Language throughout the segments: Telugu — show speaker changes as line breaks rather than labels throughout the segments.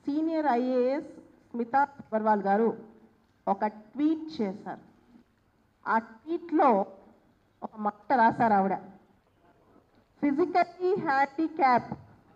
సీనియర్ ఐఏఎస్ స్మితా అగర్వాల్ గారు ఒక ట్వీట్ చేశారు ఆ ట్వీట్లో ఒక మాట రాశారు ఆవిడ ఫిజికల్లీ హ్యాండిక్యాప్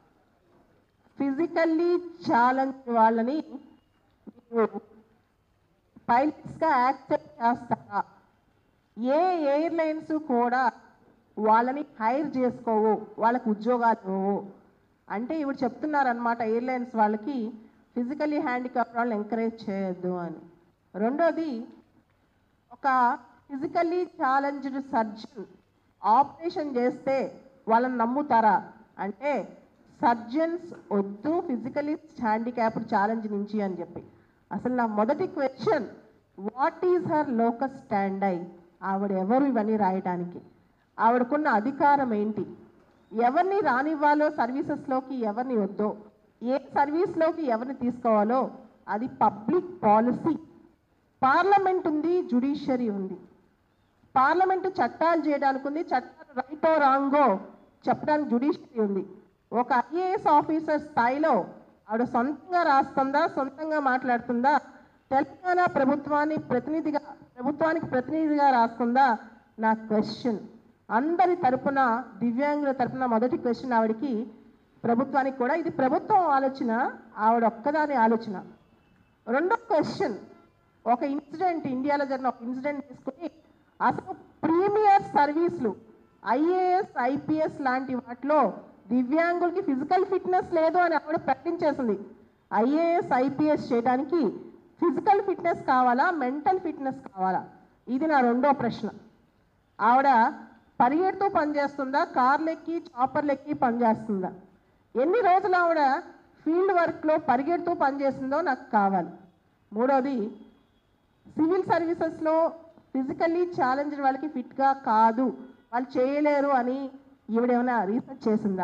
ఫిజికల్లీ ఛాలెంజ్ వాళ్ళని మీరు పైలట్స్గా యాక్సెప్ట్ చేస్తారా ఏ ఎయిర్లైన్స్ కూడా వాళ్ళని హైర్ చేసుకోవు వాళ్ళకి ఉద్యోగాలు ఇవ్వవు అంటే ఇవి చెప్తున్నారనమాట ఎయిర్లైన్స్ వాళ్ళకి ఫిజికలీ హ్యాండిక్యాప్ వాళ్ళని ఎంకరేజ్ చేయొద్దు అని రెండోది ఒక ఫిజికల్లీ ఛాలెంజ్డ్ సర్జన్ ఆపరేషన్ చేస్తే వాళ్ళని నమ్ముతారా అంటే సర్జన్స్ వద్దు ఫిజికలీ హ్యాండిక్యాప్డ్ ఛాలెంజ్ నుంచి అని చెప్పి అసలు నా మొదటి question what is her locus standi ఆవిడ ఎవరు ఇవన్నీ రాయడానికి ఆవిడకున్న అధికారం ఏంటి ఎవరిని రానివ్వాలో సర్వీసెస్లోకి ఎవరిని వద్దో ఏ సర్వీస్లోకి ఎవరిని తీసుకోవాలో అది పబ్లిక్ పాలసీ పార్లమెంట్ ఉంది జుడిషియరీ ఉంది పార్లమెంట్ చట్టాలు చేయడానికి ఉంది చట్టాలు రైటో రాంగో చెప్పడానికి జుడిషియరీ ఉంది ఒక ఐఏఎస్ ఆఫీసర్ స్థాయిలో ఆవిడ సొంతంగా రాస్తుందా సొంతంగా మాట్లాడుతుందా తెలంగాణ ప్రభుత్వాన్ని ప్రతినిధిగా ప్రభుత్వానికి ప్రతినిధిగా రాస్తుందా నా క్వశ్చన్ అందరి తరపున దివ్యాంగుల తరపున మొదటి క్వశ్చన్ ఆవిడకి ప్రభుత్వానికి కూడా ఇది ప్రభుత్వం ఆలోచన ఆవిడ ఒక్కదాని ఆలోచన రెండో క్వశ్చన్ ఒక ఇన్సిడెంట్ ఇండియాలో జరిగిన ఒక ఇన్సిడెంట్ తీసుకుని అసలు ప్రీమియర్ సర్వీసులు ఐఏఎస్ ఐపీఎస్ లాంటి వాటిలో దివ్యాంగులకి ఫిజికల్ ఫిట్నెస్ లేదు అని ఆవిడ ప్రకటించేసింది ఐఏఎస్ ఐపీఎస్ చేయడానికి ఫిజికల్ ఫిట్నెస్ కావాలా మెంటల్ ఫిట్నెస్ కావాలా ఇది నా రెండో ప్రశ్న ఆవిడ పరిగెడుతూ పనిచేస్తుందా కార్లు ఎక్కి చాపర్లు ఎక్కి పనిచేస్తుందా ఎన్ని రోజులు ఆవిడ ఫీల్డ్ వర్క్లో పరిగెడుతూ పనిచేస్తుందో నాకు కావాలి మూడోది సివిల్ సర్వీసెస్లో ఫిజికల్లీ ఛాలెంజ్ వాళ్ళకి ఫిట్గా కాదు వాళ్ళు చేయలేరు అని ఈవిడేమైనా రీసెర్చ్ చేసిందా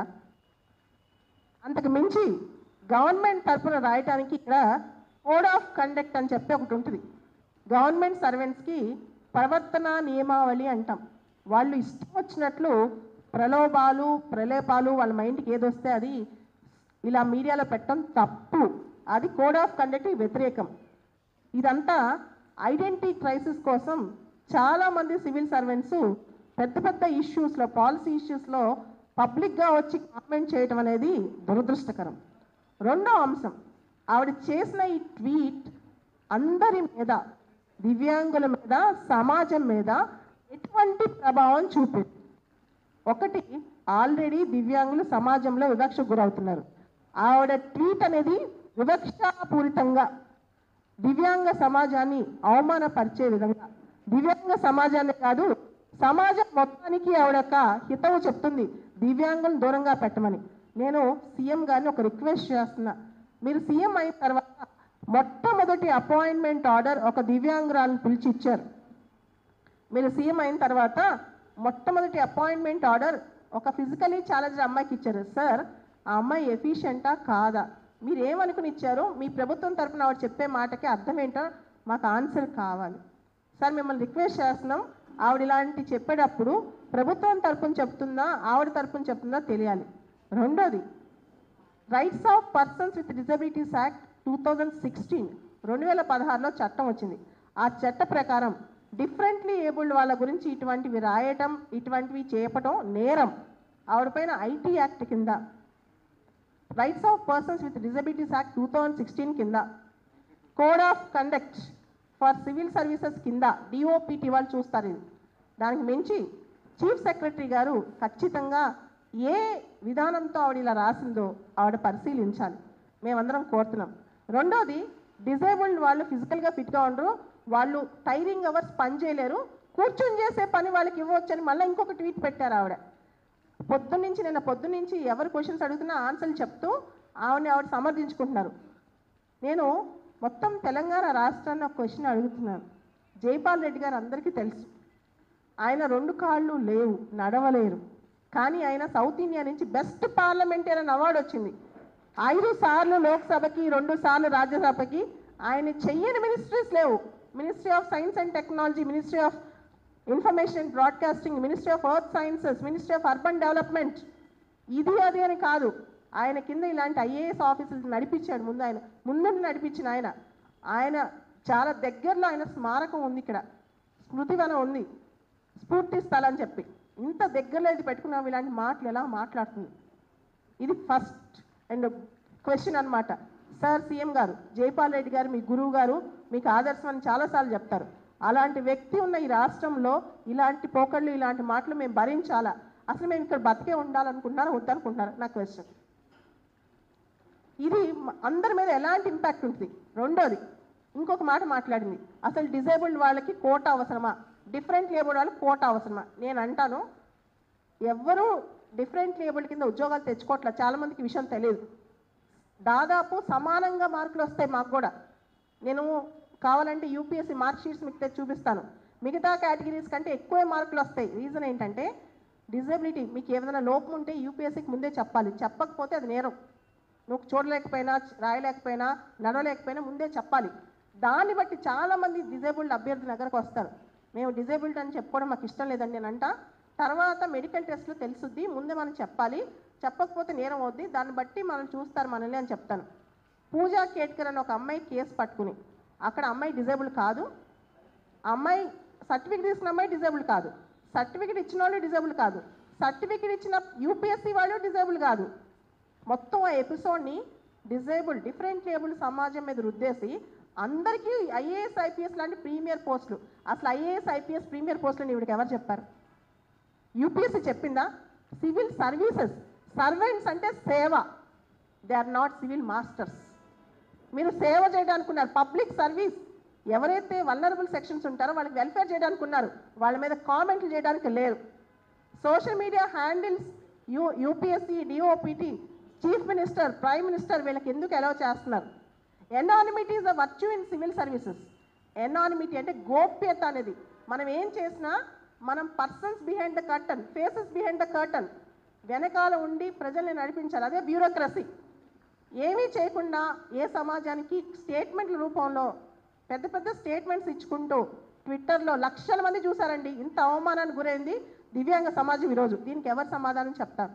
అంతకు మించి గవర్నమెంట్ తరపున రాయటానికి ఇక్కడ కోడ్ ఆఫ్ కండక్ట్ అని చెప్పి ఒకటి ఉంటుంది గవర్నమెంట్ సర్వెంట్స్కి ప్రవర్తన నియమావళి అంటాం వాళ్ళు ఇష్టం వచ్చినట్లు ప్రలోభాలు ప్రలేపాలు వాళ్ళ మైండ్కి ఏదొస్తే అది ఇలా మీడియాలో పెట్టడం తప్పు అది కోడ్ ఆఫ్ కండక్ట్ వ్యతిరేకం ఇదంతా ఐడెంటిటీ క్రైసిస్ కోసం చాలామంది సివిల్ సర్వెంట్స్ పెద్ద పెద్ద ఇష్యూస్లో పాలసీ ఇష్యూస్లో పబ్లిక్గా వచ్చి కామెంట్ చేయటం అనేది దురదృష్టకరం రెండో అంశం ఆవిడ చేసిన ఈ ట్వీట్ అందరి మీద దివ్యాంగుల మీద సమాజం మీద ఎటువంటి ప్రభావం చూపింది ఒకటి ఆల్రెడీ దివ్యాంగులు సమాజంలో వివక్షకు గురవుతున్నారు ఆవిడ ట్వీట్ అనేది వివక్షాపూరితంగా దివ్యాంగ సమాజాన్ని అవమానపరిచే విధంగా దివ్యాంగ సమాజాన్ని కాదు సమాజం మొత్తానికి ఆవిడ ఒక హితవు చెప్తుంది దివ్యాంగులను దూరంగా పెట్టమని నేను సీఎం గారిని ఒక రిక్వెస్ట్ చేస్తున్నా మీరు సీఎం అయిన తర్వాత మొట్టమొదటి అపాయింట్మెంట్ ఆర్డర్ ఒక దివ్యాంగురాలను పిలిచి ఇచ్చారు మీరు సీఎం అయిన తర్వాత మొట్టమొదటి అపాయింట్మెంట్ ఆర్డర్ ఒక ఫిజికలీ ఛాలెంజ్ అమ్మాయికి ఇచ్చారు సార్ ఆ అమ్మాయి ఎఫిషియెంటా కాదా మీరు ఏమనుకుని ఇచ్చారో మీ ప్రభుత్వం తరపున ఆవిడ చెప్పే మాటకి అర్థం ఏంటో మాకు ఆన్సర్ కావాలి సార్ మిమ్మల్ని రిక్వెస్ట్ చేస్తున్నాం ఆవిడ ఇలాంటి చెప్పేటప్పుడు ప్రభుత్వం తరపున చెప్తుందా ఆవిడ తరపున చెప్తుందా తెలియాలి రెండోది rights of persons with disabilities act two thousand sixteen రెండు వేల పదహారులో చట్టం వచ్చింది ఆ చట్ట ప్రకారం డిఫరెంట్లీ ఏబుల్డ్ వాళ్ళ గురించి ఇటువంటివి రాయటం ఇటువంటివి చేయటం నేరం ఆవిడపైన ఐటీ యాక్ట్ కింద rights of persons with disabilities act two thousand sixteen కింద code of conduct for civil services కింద డిఓపిటి వాళ్ళు చూస్తారు ఇది దానికి మించి చీఫ్ సెక్రటరీ గారు ఖచ్చితంగా ఏ విధానంతో ఆవిడ ఇలా రాసిందో ఆవిడ పరిశీలించాలి మేమందరం కోరుతున్నాం రెండోది డిజేబుల్డ్ వాళ్ళు ఫిజికల్గా ఫిట్గా ఉండరు వాళ్ళు టైరింగ్ అవర్స్ పని చేయలేరు కూర్చొని చేసే పని వాళ్ళకి ఇవ్వచ్చని మళ్ళీ ఇంకొక ట్వీట్ పెట్టారు ఆవిడ పొద్దున్నుంచి నిన్న పొద్దున్నుంచి ఎవరు క్వశ్చన్స్ అడుగుతున్నా ఆన్సర్లు చెప్తూ ఆవిడని ఆవిడ సమర్థించుకుంటున్నారు నేను మొత్తం తెలంగాణ రాష్ట్రాన్ని ఒక క్వశ్చన్ అడుగుతున్నాను జైపాల్ రెడ్డి గారు అందరికీ తెలుసు ఆయన రెండు కాళ్ళు లేవు నడవలేరు కానీ ఆయన సౌత్ ఇండియా నుంచి బెస్ట్ పార్లమెంటేరియన్ అవార్డు వచ్చింది ఐదు సార్లు లోక్సభకి రెండు సార్లు రాజ్యసభకి ఆయన చెయ్యని మినిస్ట్రీస్ లేవు ministry of science and technology ministry of information and broadcasting ministry of earth sciences ministry of urban development ఇది అది అని కాదు ఆయన కింద ఇలాంటి ఐఏఎస్ ఆఫీసులు నడిపించాడు ముందు ఆయన ముందుండి నడిపించిన ఆయన ఆయన చాలా దగ్గరలో ఆయన స్మారకం ఉంది ఇక్కడ స్మృతివనం ఉంది స్ఫూర్తి స్థలం అని చెప్పి ఇంత దగ్గరలో ఇది పెట్టుకున్నాం ఇలాంటి మాటలు ఎలా మాట్లాడుతుంది ఇది ఫస్ట్ అండ్ క్వశ్చన్ అన్నమాట సార్ సీఎం గారు జైపాల్ రెడ్డి గారు మీ గురువు గారు మీకు ఆదర్శం అని చాలాసార్లు చెప్తారు అలాంటి వ్యక్తి ఉన్న ఈ రాష్ట్రంలో ఇలాంటి పోకళ్ళు ఇలాంటి మాటలు మేము భరించాలా అసలు మేము ఇక్కడ బతికే ఉండాలనుకుంటున్నారా వద్దనుకుంటున్నారా నా క్వశ్చన్ ఇది మ- అందరి మీద ఎలాంటి ఇంపాక్ట్ ఉంటుంది రెండోది ఇంకొక మాట మాట్లాడింది అసలు డిజేబుల్డ్ వాళ్ళకి కోట అవసరమా డిఫరెంట్ లేబుల్ వాళ్ళకి కోట అవసరమా నేను అంటాను ఎవ్వరూ డిఫరెంట్ లేబుల్ కింద ఉద్యోగాలు తెచ్చుకోవట్లే చాలా మందికి ఈ విషయం తెలియదు దాదాపు సమానంగా మార్కులు వస్తాయి మాకు కూడా నేను కావాలంటే యూపీఎస్సీ మార్క్ షీట్స్ మీకు తెచ్చి చూపిస్తాను మిగతా కేటగిరీస్ కంటే ఎక్కువే మార్కులు వస్తాయి రీజన్ ఏంటంటే డిజబిలిటీ మీకు ఏదైనా లోపం ఉంటే యూపీఎస్సీకి ముందే చెప్పాలి చెప్పకపోతే అది నేరం నువ్వు చూడలేకపోయినా రాయలేకపోయినా నడవలేకపోయినా ముందే చెప్పాలి దాన్ని బట్టి చాలామంది డిజేబుల్డ్ అభ్యర్థుల దగ్గరకు వస్తారు మేము డిజేబుల్డ్ అని చెప్పుకోవడం మాకు ఇష్టం లేదండి నేను అంట తర్వాత మెడికల్ టెస్ట్లు తెలుసుద్ది ముందే మనం చెప్పాలి చెప్పకపోతే నేరం అవుద్ది దాన్ని బట్టి మనం చూస్తారు మనల్ని అని చెప్తాను పూజా కేట్కర్ అని ఒక అమ్మాయి కేసు పట్టుకుని అక్కడ అమ్మాయి డిజేబుల్ కాదు ఆ అమ్మాయి సర్టిఫికేట్ తీసుకున్న అమ్మాయి డిజేబుల్ కాదు సర్టిఫికేట్ ఇచ్చిన వాళ్ళు డిజేబుల్ కాదు సర్టిఫికేట్ ఇచ్చిన యూపీఎస్సీ వాళ్ళు డిజేబుల్ కాదు మొత్తం ఆ ఎపిసోడ్ని డిజేబుల్ డిఫరెంట్ లేబుల్ సమాజం మీద రుద్దేసి అందరికీ ఐఏఎస్ ఐపీఎస్ లాంటి ప్రీమియర్ పోస్టులు అసలు ఐఏఎస్ ఐపీఎస్ ప్రీమియర్ పోస్టులు ఇవిడికి ఎవరు చెప్పారు యూపీఎస్సీ చెప్పిందా సివిల్ సర్వీసెస్ సర్వెంట్స్ అంటే సేవ they are not civil masters మీరు సేవ చేయడానికి ఉన్నారు పబ్లిక్ సర్వీస్ ఎవరైతే వల్నరబుల్ సెక్షన్స్ ఉంటారో వాళ్ళకి వెల్ఫేర్ చేయడానికి ఉన్నారు వాళ్ళ మీద కామెంట్లు చేయడానికి లేరు social media handles U UPSC DOPT chief minister prime minister వీళ్ళకి ఎందుకు అలౌ చేస్తున్నారు anonymity is a virtue in civil services anonymity అంటే గోప్యత అనేది మనం ఏం చేసినా మనం persons behind the curtain faces behind the curtain వెనకాల ఉండి ప్రజల్ని నడిపించాలి అదే బ్యూరోక్రసీ ఏమీ చేయకుండా ఏ సమాజానికి స్టేట్మెంట్ల రూపంలో పెద్ద పెద్ద స్టేట్మెంట్స్ ఇచ్చుకుంటూ ట్విట్టర్లో లక్షల మంది చూసారండి ఇంత అవమానానికి గురైంది దివ్యాంగ సమాజం ఈరోజు దీనికి ఎవరు సమాధానం చెప్తారు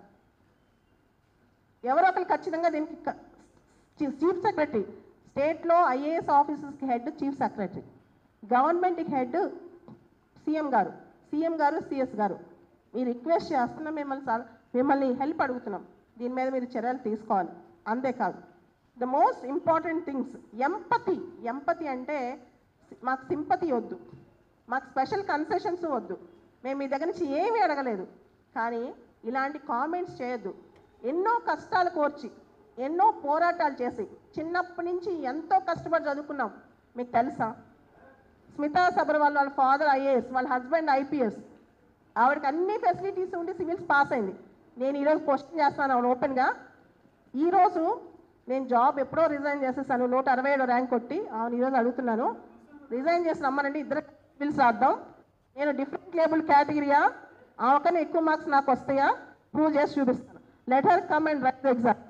ఎవరో ఒకరు ఖచ్చితంగా దీనికి క- చీ- చీఫ్ సెక్రటరీ స్టేట్లో ఐఏఎస్ ఆఫీసర్స్కి హెడ్ చీఫ్ సెక్రటరీ గవర్నమెంట్కి హెడ్ సీఎం గారు సీఎం గారు సిఎస్ గారు మీరు రిక్వెస్ట్ చేస్తున్నాం మిమ్మల్ని సార్ మిమ్మల్ని హెల్ప్ అడుగుతున్నాం దీని మీద మీరు చర్యలు తీసుకోవాలి అంతేకాదు the most important things empathy empathy అంటే మాకు సింపతి వద్దు మాకు స్పెషల్ కన్సెషన్స్ వద్దు మేము మీ దగ్గర నుంచి ఏమీ అడగలేదు కానీ ఇలాంటి కామెంట్స్ చేయొద్దు ఎన్నో కష్టాలు కోర్చి ఎన్నో పోరాటాలు చేసి చిన్నప్పటి నుంచి ఎంతో కష్టపడి చదువుకున్నాం మీకు తెలుసా స్మితా సబర్వాల్ వాళ్ళ ఫాదర్ ఐఏఎస్ వాళ్ళ హస్బెండ్ ఐపీఎస్ ఆవిడకి అన్ని ఫెసిలిటీస్ ఉండి సివిల్స్ పాస్ అయింది నేను ఈరోజు క్వశ్చన్ చేస్తాను ఆవిడ ఓపెన్గా ఈరోజు నేను జాబ్ ఎప్పుడో రిజైన్ చేసేసాను నూట అరవై ఏడో ర్యాంక్ కొట్టి ఆమెను ఈరోజు అడుగుతున్నాను రిజైన్ చేసి రమ్మనండి ఇద్దరు సివిల్స్ రాద్దాం నేను డిఫరెంట్ లేబుల్ కేటగిరీయా ఆమెకన్నా ఎక్కువ మార్క్స్ నాకు వస్తాయా ప్రూవ్ చేసి చూపిస్తాను let her come and write exam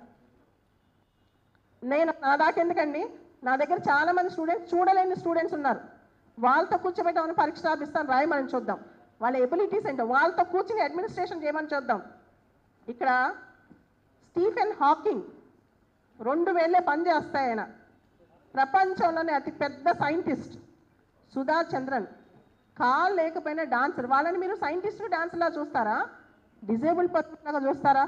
నేను నా దాకా ఎందుకండి నా దగ్గర చాలా మంది స్టూడెంట్స్ చూడలేని స్టూడెంట్స్ ఉన్నారు వాళ్ళతో కూర్చోబెట్టామని పరీక్ష రాపిస్తాను రాయమని చూద్దాం వాళ్ళ ఎబిలిటీస్ ఏంటో వాళ్ళతో కూర్చుని అడ్మినిస్ట్రేషన్ చేయమని చూద్దాం ఇక్కడ స్టీఫెన్ హాకింగ్ రెండు వేలే పని చేస్తాయి ఆయన ప్రపంచంలోనే అతి పెద్ద సైంటిస్ట్ సుధా చంద్రన్ కాల్ లేకపోయినా డాన్సర్ వాళ్ళని మీరు సైంటిస్ట్ డాన్సర్లా చూస్తారా డిజేబుల్ పర్సన్ లాగా చూస్తారా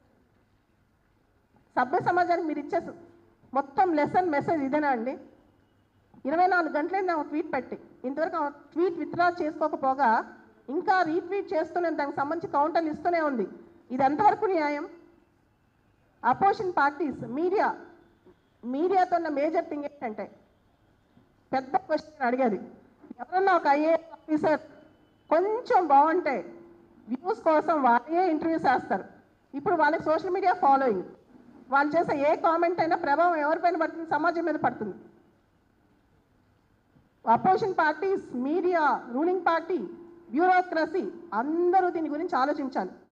సభ్య సమాజానికి మీరు ఇచ్చే స- మొత్తం లెసన్ మెసేజ్ ఇదేనా అండి ఇరవై నాలుగు గంటలైంది ఆమె ట్వీట్ పెట్టి ఇంతవరకు ఆమె ట్వీట్ విత్డ్రా చేసుకోకపోగా ఇంకా రీట్వీట్ చేస్తూనే దానికి సంబంధించి కౌంటర్లు ఇస్తూనే ఉంది ఇది ఎంతవరకు న్యాయం అపోజిషన్ పార్టీస్ మీడియా మీడియాతో ఉన్న మేజర్ థింగ్ ఏంటంటే పెద్ద క్వశ్చన్ అడిగేది ఎవరన్నా ఒక ఐఏఎస్ ఆఫీసర్ కొంచెం బాగుంటే వ్యూస్ కోసం వాళ్ళే ఇంటర్వ్యూ చేస్తారు ఇప్పుడు వాళ్ళకి సోషల్ మీడియా ఫాలోయింగ్ వాళ్ళు చేసే ఏ కామెంట్ అయినా ప్రభావం ఎవరిపైన పడుతుంది సమాజం మీద పడుతుంది opposition parties media ruling party bureaucracy అందరూ దీని గురించి ఆలోచించాలి